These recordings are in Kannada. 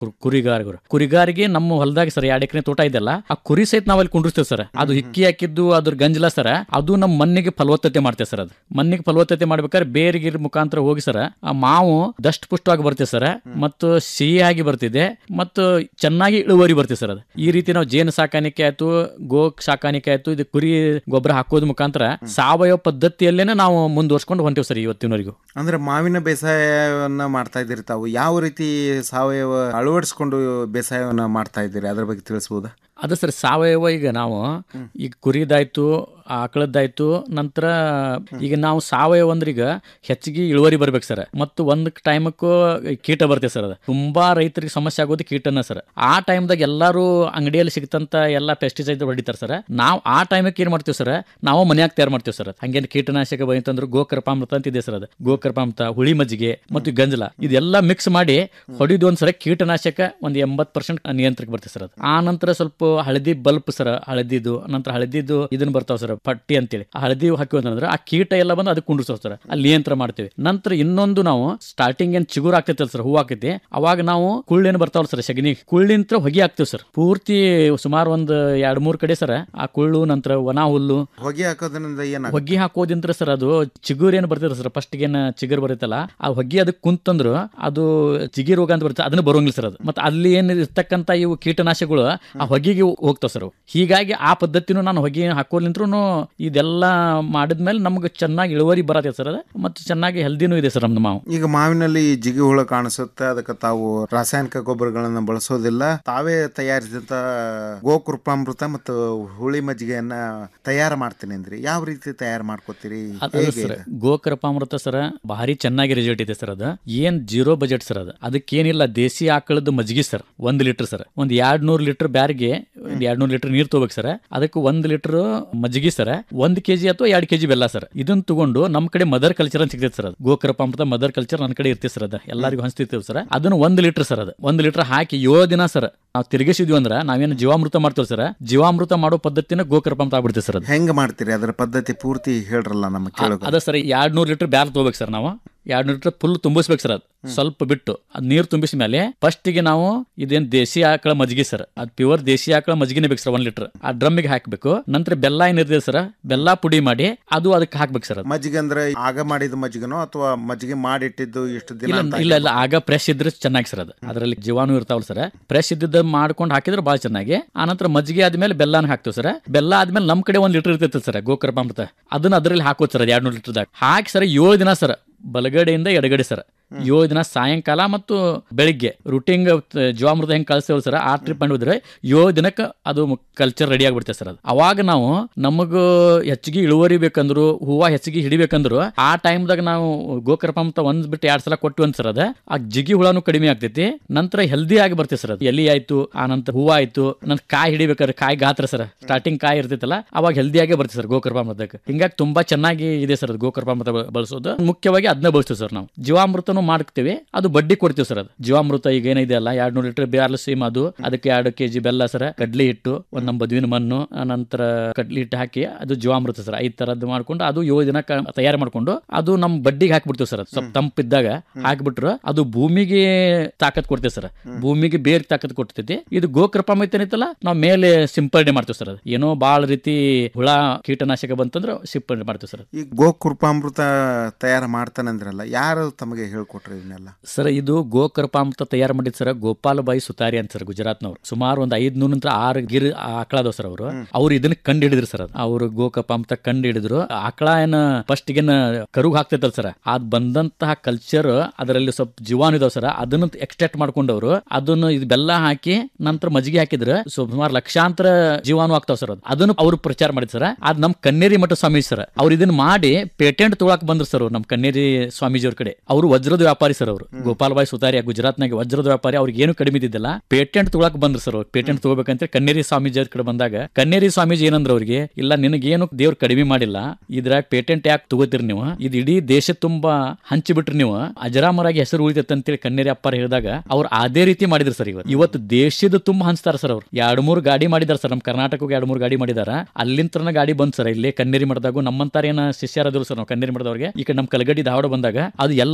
ಕುರ್- ಕುರಿಗಾರಿಗರು ಕುರಿಗಾರಿಗೆ ನಮ್ಮ ಹೊಲದಾಗ ಸರ್ ಎರಡು ಎಕರೆ ತೋಟ ಇದೆಲ್ಲ ಆ ಕುರಿ ಸಹಿತ ನಾವ್ ಅಲ್ಲಿ ಕುಂಡಿರ್ತೇವೆ ಸರ್ ಅದು ಹಿಕ್ಕಿ ಹಾಕಿದ್ದು ಅದ್ರ ಗಂಜಲ ಸರ ಅದು ನಮ್ಮ ಮಣ್ಣಿಗೆ ಫಲವತ್ತತೆ ಮಾಡ್ತೇವೆ ಸರ್ ಅದು ಮಣ್ಣಿಗೆ ಫಲವತ್ತತೆ ಮಾಡ್ಬೇಕಾದ್ರೆ ಬೇರೆ ಗಿರ್ ಮುಖಾಂತರ ಹೋಗಿ ಸರ್ ಆ ಮಾವು ದಷ್ಟ ಪುಷ್ಟವಾಗಿ ಬರ್ತೇವೆ ಸರ್ ಮತ್ತು ಸಿಹಿಯಾಗಿ ಬರ್ತಿದೆ ಮತ್ತು ಚೆನ್ನಾಗಿ ಇಳುವರಿ ಬರ್ತಿದೆ ಸರ್ ಅದು ಈ ರೀತಿ ನಾವು ಜೇನು ಸಾಕಾಣಿಕೆ ಆಯ್ತು ಗೋ ಸಾಕಾಣಿಕೆ ಆಯ್ತು ಇದು ಕುರಿ ಗೊಬ್ಬರ ಹಾಕೋದ್ ಮುಖಾಂತರ ಸಾವಯವ ಪದ್ಧತಿಯಲ್ಲೇನೆ ನಾವು ಮುಂದುವರ್ಸ್ಕೊಂಡು ಹೊಂಟೇವೆ ಸರ್ ಇವತ್ತಿನವರೆಗೂ ಅಂದ್ರೆ ಮಾವಿನ ಬೇಸಾಯವನ್ನ ಮಾಡ್ತಾ ಇದ್ದೀರಿ ತಾವು ಯಾವ ರೀತಿ ಸಾವಯವ ಅಳವಡಿಸ್ಕೊಂಡು ಬೇಸಾಯವನ್ನ ಮಾಡ್ತಾ ಇದ್ದೀರಿ ಅದ್ರ ಬಗ್ಗೆ ತಿಳಿಸ್ಬೋದಾ ಅದು ಸರ್ ಸಾವಯವ ಈಗ ನಾವು ಈಗ ಕುರಿದಾಯ್ತು ಆಕಳದ್ದಾಯ್ತು ನಂತರ ಈಗ ನಾವು ಸಾವಯವ ಅಂದ್ರೆ ಈಗ ಹೆಚ್ಚಿಗೆ ಇಳುವರಿ ಬರ್ಬೇಕು ಸರ್ ಮತ್ತು ಒಂದ್ ಟೈಮಕ್ಕೂ ಕೀಟ ಬರ್ತೇವೆ ಸರ್ ಅದು ತುಂಬಾ ರೈತರಿಗೆ ಸಮಸ್ಯೆ ಆಗೋದು ಕೀಟನ ಸರ್ ಆ ಟೈಮ್ದಾಗ ಎಲ್ಲಾರು ಅಂಗಡಿಯಲ್ಲಿ ಸಿಗ್ತಂತ ಎಲ್ಲ ಪೆಸ್ಟಿಸೈಡ್ ಹೊಡಿತಾರೆ ಸರ್ ನಾವು ಆ ಟೈಮಕ್ಕೆ ಏನ್ ಮಾಡ್ತೀವಿ ಸರ್ ನಾವು ಮನ್ಯಾಗ ತಯಾರು ಮಾಡ್ತೀವಿ ಸರ್ ಹಂಗೇನು ಕೀಟನಾಶಕ ಬಂತಂದ್ರೆ ಗೋಕರ್ಪಾಮೃತ ಅಂತ ಇದೆ ಸರ್ ಅದು ಗೋಕರ್ಪಾಮೃತ ಹುಳಿ ಮಜ್ಜಿಗೆ ಮತ್ತು ಗಂಜಲ ಇದೆಲ್ಲ ಮಿಕ್ಸ್ ಮಾಡಿ ಹೊಡಿದು ಒಂದ್ಸರ ಕೀಟನಾಶಕ ಒಂದು ಎಂಬತ್ತು ಪರ್ಸೆಂಟ್ ನಿಯಂತ್ರಕ್ಕೆ ಬರ್ತದೆ ಸರ್ ಅದು ಆ ನಂತರ ಸ್ವಲ್ಪ ಹಳದಿ ಬಲ್ಪ್ ಸರ್ ಹಳದಿದು ನಂತರ ಹಳದಿದ್ದು ಇದನ್ನ ಬರ್ತಾವ ಸರ್ ಪಟ್ಟಿ ಅಂತೇಳಿ ಆ ಹಳದಿ ಹಾಕಿ ಅಂತಂದ್ರೆ ಆ ಕೀಟ ಎಲ್ಲ ಬಂದು ಅದು ಕುಂಡಿಸ್ತಾವ ಸರ್ ಅಲ್ಲಿ ನಿಯಂತ್ರಣ ಮಾಡ್ತೀವಿ ನಂತರ ಇನ್ನೊಂದು ನಾವು ಸ್ಟಾರ್ಟಿಂಗ್ ಏನ್ ಚಿಗುರು ಆಗ್ತೈತಲ್ಲ ಸರ್ ಹೂ ಆಕೈತಿ ಅವಾಗ ನಾವು ಕುಳ್ಳೇನು ಬರ್ತಾವಲ್ಲ ಸರ್ ಸಗಣಿ ಕುಳ್ಳಿಂತ್ರ ಹೊಗೆ ಹಾಕ್ತಿವಿ ಸರ್ ಪೂರ್ತಿ ಸುಮಾರು ಒಂದು ಎರಡ್ ಮೂರ್ ಕಡೆ ಸರ್ ಆ ಕುಳ್ಳು ನಂತರ ಒಣ ಹುಲ್ಲು ಹೊಗೆ ಹಾಕೋದ್ರಿಂದ ಏನ ಹೊಗ್ಗಿ ಹಾಕೋದಿಂತ್ರ ಸರ್ ಅದು ಚಿಗುರು ಏನು ಬರ್ತದೆ ಸರ್ ಫಸ್ಟ್ ಏನ್ ಚಿಗುರು ಬರುತ್ತಲ್ಲ ಆ ಹೊಗ್ಗಿ ಅದಕ್ಕೆ ಕುಂತಂದ್ರು ಅದು ಚಿಗಿ ರೋಗ ಅಂತ ಬರುತ್ತೆ ಅದನ್ನ ಬರೋಂಗಿಲ್ಲ ಸರ್ ಅದು ಮತ್ತೆ ಅಲ್ಲಿ ಏನ್ ಇರ್ತಕ್ಕಂತ ಇವು ಕೀಟನಾಶಕಗಳು ಆ ಹೊಗ್ಗಿಗೆ ಹೋಗ್ತಾವ ಸರ್ ಅವು. ಹೀಗಾಗಿ ಆ ಪದ್ಧತಿನೂ ನಾನು ಹೊಗೆ ಹಾಕೋಲಿಂತ್ರು ಇದೆಲ್ಲ ಮಾಡಿದ್ಮೇಲೆ ನಮ್ಗೆ ಚೆನ್ನಾಗಿ ಇಳುವರಿ ಬರತ್ತೆ ಸರ್ ಅದು ಮತ್ತೆ ಚೆನ್ನಾಗಿ ಹೆಲ್ದಿನೂ ಇದೆ ಸರ್ ನಮ್ದು ಮಾವು ಈಗ ಮಾವಿನಲ್ಲಿ ಜಿಗಿ ಹುಳ ಕಾಣಿಸುತ್ತೆ ಅದಕ್ಕೆ ತಾವು ರಾಸಾಯನಿಕ ಗೊಬ್ಬರಗಳನ್ನ ಬಳಸೋದಿಲ್ಲ ತಾವೇ ತಯಾರಿಸಿದಂತ ಗೋಕೃಪಾಮೃತ ಮತ್ತು ಹುಳಿ ಮಜ್ಜಿಗೆಯನ್ನ ತಯಾರು ಮಾಡ್ತೀನಿ ಅಂದ್ರಿ ಯಾವ ರೀತಿ ತಯಾರು ಮಾಡ್ಕೋತೀರಿ ಅದು ಹೇಗೆ ಸರ್ ಇದು? ಗೋಕೃಪಾಮೃತ ಸರ್ ಭಾರಿ ಚೆನ್ನಾಗಿ ರಿಸಲ್ಟ್ ಇದೆ ಸರ್ ಅದು ಏನ್ ಜೀರೋ ಬಜೆಟ್ ಸರ್ ಅದು ಅದಕ್ಕೇನಿಲ್ಲ ದೇಸಿ ಆಕಳದ ಮಜ್ಜಿಗೆ ಸರ್ ಒಂದ್ ಲೀಟರ್ ಸರ್ ಒಂದ್ ಎರಡ್ ನೂರ್ ಲೀಟರ್ ಬ್ಯಾರ್ಗೆ ಒಂದ್ ಎರಡ್ ನೂರ್ ಲೀಟರ್ ನೀರ್ ತಗೋಬೇಕು ಸರ್ ಅದಕ್ಕೆ ಒಂದ್ ಲೀಟರ್ ಮಜ್ಜಿಗೆ ಸರ್ ಒಂದ್ ಕೆಜಿ ಅಥವಾ ಎರಡ್ ಕೆಜಿ ಬೆಲ್ಲ ಸರ್ ಇದನ್ನ ತಗೊಂಡು ನಮ್ ಕಡೆ ಮದರ್ ಕಲ್ಚರ್ ಅಂತ ಸಿಗ್ತೈತೆ ಸರ್ ಅದು ಗೋಕೃಪಾಮೃತ ಮದರ್ ಕಲ್ಚರ್ ನನ್ನ ಕಡೆ ಇರ್ತೈತೆ ಸರ್ ಅದು ಎಲ್ಲರಿಗೂ ಹಂಚ್ತಿರ್ತೇವೆ ಸರ್ ಅದನ್ನ ಒಂದ್ ಲೀಟರ್ ಸರ್ ಅದು ಒಂದ್ ಲೀಟರ್ ಹಾಕಿ ಏಳು ದಿನ ಸರ್ ನಾವು ತಿರುಗಿಸಿದ್ವಿ ಅಂದ್ರೆ ನಾವೇನು ಜೀವಾಮೃತ ಮಾಡ್ತೇವೆ ಸರ್ ಜೀವಾಮೃತ ಮಾಡೋ ಪದ್ಧತಿನ ಗೋಕೃಪಾಮೃತ ಆಗ್ಬಿಡ್ತೇವೆ ಸರ್ ಅದು ಹೆಂಗ್ ಮಾಡ್ತೀರಿ ಅದರ ಪದ್ಧತಿ ಪೂರ್ತಿ ಹೇಳ್ರಲ್ಲ ನಮ್ಮ ಕೇಳೋ ಅದ ಸರ್ ಎರಡ್ ನೂರ್ ಲೀಟರ್ ಬ್ಯಾಲ್ ತಗೋಬೇಕು ಸರ್ ನಾವು ಎರಡ್ ನೂರ್ ಲೀಟರ್ ಫುಲ್ ತುಂಬಿಸ್ಬೇಕು ಸರ್ ಅದು ಸ್ವಲ್ಪ ಬಿಟ್ಟು ಅದ್ ನೀರ್ ತುಂಬಿಸಿದ ಮೇಲೆ ಫಸ್ಟ್ ಗೆ ನಾವು ಇದೇನ್ ದೇಸಿ ಆಕಳ ಮಜ್ಜಿಗೆ ಸರ್ ಅದ್ ಪ್ಯೂರ್ ದೇಸಿ ಆಕಳ ಮಜ್ಜಿಗೆನೆ ಬೇಕು ಸರ್ ಒಂದ್ ಲೀಟರ್ ಆ ಡ್ರಮ್ಮಿಗೆ ಹಾಕ್ಬೇಕು ನಂತರ ಬೆಲ್ಲ ಏನಿದೆ ಸರ್ ಬೆಲ್ಲ ಪುಡಿ ಮಾಡಿ ಅದು ಅದಕ್ಕೆ ಹಾಕ್ಬೇಕು ಸರ್ ಅದು ಮಜ್ಜಿಗೆ ಅಂದ್ರೆ ಆಗ ಮಾಡಿದ ಮಜ್ಜಿಗೆನೋ ಅಥವಾ ಮಜ್ಜಿಗೆ ಮಾಡಿಟ್ಟಿದ್ದು ಇಷ್ಟು ದಿನ ಇಲ್ಲ ಅಂತ ಇಲ್ಲ ಇಲ್ಲ ಆಗ ಫ್ರೆಶ್ ಇದ್ರೆ ಚೆನ್ನಾಗಿ ಸರ್ ಅದು ಅದರಲ್ಲಿ ಜೀವಾಣು ಇರ್ತಾವಲ್ಲ ಸರ್ ಫ್ರೆಶ್ ಇದ್ದಿದ್ದ ಮಾಡ್ಕೊಂಡು ಹಾಕಿದ್ರೆ ಭಾಳ ಚೆನ್ನಾಗಿ ಆನಂತರ ಮಜ್ಜಿಗೆ ಆದ್ಮೇಲೆ ಬೆಲ್ಲನ ಹಾಕ್ತೀವಿ ಸರ್ ಬೆಲ್ಲ ಆದ್ಮೇಲೆ ನಮ್ ಕಡೆ ಒಂದ್ ಲೀಟರ್ ಇರ್ತೈತೆ ಸರ್ ಗೋಕೃಪಾಮೃತ ಅದನ್ನ ಅದ್ರಲ್ಲಿ ಹಾಕೋದು ಸರ್ ಎರಡ್ ನೂರು ಲೀಟರ್ದಾಗ ಹಾಕಿ ಸರ್ ಏಳು ದಿನ ಸರ್ ಬಲಗಡೆಯಿಂದ ಎಡಗಡೆ ಸರ್ ಏಳು ದಿನ ಸಾಯಂಕಾಲ ಮತ್ತು ಬೆಳಿಗ್ಗೆ ರುಟೀನ್ ಜೀವಾಮೃತ ಹೆಂಗ್ ಕಳಿಸ್ತೇವಲ್ಲ ಸರ್ ಆ ಟ್ರಿಪ್ ಮಾಡಿದ್ರೆ ಏಳು ದಿನಕ್ಕೆ ಅದು ಕಲ್ಚರ್ ರೆಡಿ ಆಗ್ಬಿಡುತ್ತೆ ಸರ್ ಅದು ಅವಾಗ ನಾವು ನಮಗ ಹೆಚ್ಚಿಗೆ ಇಳುವರಿ ಬೇಕಂದ್ರು ಹೂವ ಹೆಚ್ಚಿಗೆ ಹಿಡಿಬೇಕಂದ್ರು ಆ ಟೈಮ್ದಾಗ ನಾವು ಗೋಕರ್ಪಾಮೃತ ಒಂದ್ ಬಿಟ್ಟು ಎರಡ್ ಸಲ ಕೊಟ್ಟು ಸರ್ ಅದ ಆ ಜಿಗಿ ಹುಳನು ಕಡಿಮೆ ಆಗ್ತೈತಿ ನಂತರ ಹೆಲ್ದಿ ಆಗಿ ಬರ್ತೈತೆ ಸರ್ ಅದು ಎಲಿ ಆಯ್ತು ಆ ನಂತರ ಹೂವ ಆಯ್ತು ನಂತರ ಕಾಯಿ ಹಿಡಿಬೇಕಾದ್ರೆ ಕಾಯಿ ಗಾತ್ರ ಸರ್ ಸ್ಟಾರ್ಟಿಂಗ್ ಕಾಯಿ ಇರ್ತೈತಲ್ಲ ಅವಾಗ ಹೆಲ್ದಿ ಆಗೇ ಬರ್ತದೆ ಸರ್ ಗೋಕರ್ಪಾಮೃತಕ್ಕೆ ಹಿಂಗಾಗಿ ತುಂಬಾ ಚೆನ್ನಾಗಿ ಇದೆ ಸರ್ ಅದು ಗೋಕರ್ಪಾಮೃತ ಬ- ಬಳಸೋದು ಮುಖ್ಯವಾಗಿ ಅದನ್ನ ಬಳಸ್ತೀವಿ ಸರ್ ನಾವು ಜೀವಾಮೃತನು ಮಾಡ್ತೀವಿ ಅದು ಬಡ್ಡಿ ಕೊಡ್ತೀವಿ ಸರ್ ಅದು ಜೀವಾಮೃತ ಈಗ ಏನಿದೆ ಅಲ್ಲ ಎರಡ್ ನೂರು ಲೀಟರ್ ಬ್ಯಾರ್ಲ್ ಸೀಮ್ ಅದು ಅದಕ್ಕೆ ಎರಡು ಕೆಜಿ ಬೆಲ್ಲ ಸರ್ ಕಡ್ಲಿ ಹಿಟ್ಟು ಒಂದ್ ನಮ್ಮ ಬದುವಿನ ಮಣ್ಣು ಆ ನಂತರ ಕಡ್ಲಿ ಹಿಟ್ಟು ಹಾಕಿ ಅದು ಜೀವಾಮೃತ ಸರ್ ಐದ್ ತರದ್ದು ಮಾಡ್ಕೊಂಡು ಅದು ಏಳು ದಿನ ಕ- ತಯಾರು ಮಾಡ್ಕೊಂಡು ಅದು ನಮ್ ಬಡ್ಡಿಗೆ ಹಾಕ್ಬಿಡ್ತೀವಿ ಸರ್ ಅದು ಸ್ವಲ್ಪ ತಂಪಿದ್ದಾಗ ಹಾಕ್ಬಿಟ್ರು ಅದು ಭೂಮಿಗೆ ತಾಕತ್ ಕೊಡ್ತೇವೆ ಸರ್ ಭೂಮಿಗೆ ಬೇರೆ ತಾಕತ್ ಕೊಡ್ತೈತಿ ಇದು ಗೋಕೃಪಾಮೃತ ಏನೈತಲ್ಲ ನಾವು ಮೇಲೆ ಸಿಂಪಡಣೆ ಮಾಡ್ತೀವಿ ಸರ್ ಅದು ಏನೋ ಬಾಳ ರೀತಿ ಹುಳ ಕೀಟನಾಶಕ ಬಂತಂದ್ರೆ ಸಿಂಪಡಣೆ ಮಾಡ್ತೀವಿ ಸರ್ ಈ ಗೋಕೃಪಾಮೃತ ತಯಾರು ಮಾಡ್ತಾನಂದ್ರಲ್ಲ ಯಾರು ತಮಗೆ ಹೇಳ್ಕೊಟ್ರಿ ಇವನ್ನೆಲ್ಲ ಸರ್ ಇದು ಗೋಕರ್ಪಾಮೃತ ತಯಾರು ಮಾಡಿದ್ ಸರ್ ಗೋಪಾಲಬಾಯಿ ಸುತಾರಿ ಅಂತ ಸರ್ ಗುಜರಾತ್ನವ್ರು ಸುಮಾರು ಒಂದು ಐದ್ನೂರ ನಂತರ ಆರು ಗಿರ್ ಆಕಳದವ್ ಸರ್ ಅವರು ಅವ್ರು ಇದನ್ನ ಕಂಡು ಹಿಡಿದ್ರು ಸರ್ ಅದು ಅವ್ರು ಗೋಕಪಾಮೃತ ಕಂಡು ಹಿಡಿದ್ರು ಆಕಳ ಏನ ಫಸ್ಟ್ ಗೆನ ಕರುಗ್ ಹಾಕ್ತೈತಲ್ ಸರ್ ಅದ್ ಬಂದಂತಹ ಕಲ್ಚರ್ ಅದರಲ್ಲಿ ಸ್ವಲ್ಪ ಜೀವಾಣು ಇದಾವ್ ಸರ್ ಅದನ್ನ ಎಕ್ಸ್ಟ್ರಾಕ್ಟ್ ಮಾಡ್ಕೊಂಡವ್ರು ಅದನ್ನ ಇದು ಬೆಲ್ಲ ಹಾಕಿ ನಂತರ ಮಜ್ಜಿಗೆ ಹಾಕಿದ್ರೆ ಸುಮಾರು ಲಕ್ಷಾಂತರ ಜೀವಾಣು ಆಗ್ತಾವ್ ಸರ್ ಅದು ಅದನ್ನು ಅವ್ರು ಪ್ರಚಾರ ಮಾಡಿದ್ ಸರ್ ಅದ್ ನಮ್ ಕನ್ನೇರಿ ಮಠ ಸ್ವಾಮಿ ಸರ್ ಅವ್ರು ಇದನ್ನ ಮಾಡಿ ಪೇಟೆಂಟ್ ತೊಗೊಳಕ್ ಬಂದ್ರು ಸರ್ ಅವ್ರು ನಮ್ ಕನ್ನೇರಿ ಸ್ವಾಮೀಜಿ ಅವ್ರ ಕಡೆ ಅವರು ವಜ್ರದ ವ್ಯಾಪಾರಿ ಸರ್ ಅವರು ಗೋಪಾಲಬಾಯಿ ಸುತಾರಿ ಗುಜರಾತ್ನಾಗ ವಜ್ರದ ವ್ಯಾಪಾರಿ ಅವ್ರಿಗೆ ಏನು ಕಡಿಮೆ ಇದ್ದಿದ್ದಿಲ್ಲ ಪೇಟೆಂಟ್ ತೊಗೊಳಕ್ ಬಂದ್ರು ಸರ್ ಅವ್ರು ಪೇಟೆಂಟ್ ತಗೋಬೇಕಂತ ಕನ್ನೇರಿ ಸ್ವಾಮೀಜಿ ಅವ್ರ ಕಡೆ ಬಂದಾಗ ಕನ್ನೇರಿ ಸ್ವಾಮೀಜಿ ಏನಂದ್ರ ಅವ್ರಿಗೆ ಇಲ್ಲ ನಿನಗೇನು ದೇವ್ರು ಕಡಿಮೆ ಮಾಡಿಲ್ಲ ಇದ್ರಾಗ ಪೇಟೆಂಟ್ ಯಾಕೆ ತಗೋತೀರಿ ನೀವು ಇದು ಇಡೀ ದೇಶ ತುಂಬಾ ಹಂಚಿಬಿಟ್ರಿ ನೀವು ಅಜರಾಮರಾಗಿ ಹೆಸರು ಉಳಿತೈತೆ ಅಂತೇಳಿ ಕನ್ನೇರಿ ಅಪ್ಪಾರ ಹೇಳಿದಾಗ ಅವ್ರು ಅದೇ ರೀತಿ ಮಾಡಿದ್ರು ಸರ್ ಇವತ್ತು ಇವತ್ತು ದೇಶದ ತುಂಬಾ ಹಂಚ್ತಾರ ಸರ್ ಅವ್ರು ಎರಡು ಮೂರು ಗಾಡಿ ಮಾಡಿದಾರ ಸರ್ ನಮ್ಮ ಕರ್ನಾಟಕಕ್ಕೆ ಎರಡು ಮೂರು ಗಾಡಿ ಮಾಡಿದಾರ ಅಲ್ಲಿಂತ್ರನ ಗಾಡಿ ಬಂದ್ ಸರ್ ಇಲ್ಲಿ ಕನ್ನೇರಿ ಮಠದಾಗ ನಮ್ಮಂತಾರ ಏನ ಶಿಷ್ಯರಾದ್ರು ಸರ್ ನಾವು ಕನ್ನೇರಿ ಮಠದವ್ರಿಗೆ ಈ ಕಡೆ ನಮ್ಮ ಕಲಗಡಿ ಧಾರವಾಡ ಬಂದಾಗ ಅದು ಎಲ್ಲಾ ರೈತರಿಗೆ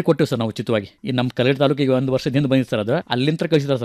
ಕೊಟ್ಟಿವಿ ಸರ್ ನಾವು ಉಚಿತವಾಗಿ ಈ ನಮ್ಮ ಕಲಗಡ ತಾಲೂಕಿಗೆ ಒಂದು ವರ್ಷದಿಂದ ಬಂದಿತ್ತು ಸರ್ ಅದು ಅಲ್ಲಿಂದ ಕಳಿಸಿದಾರೆ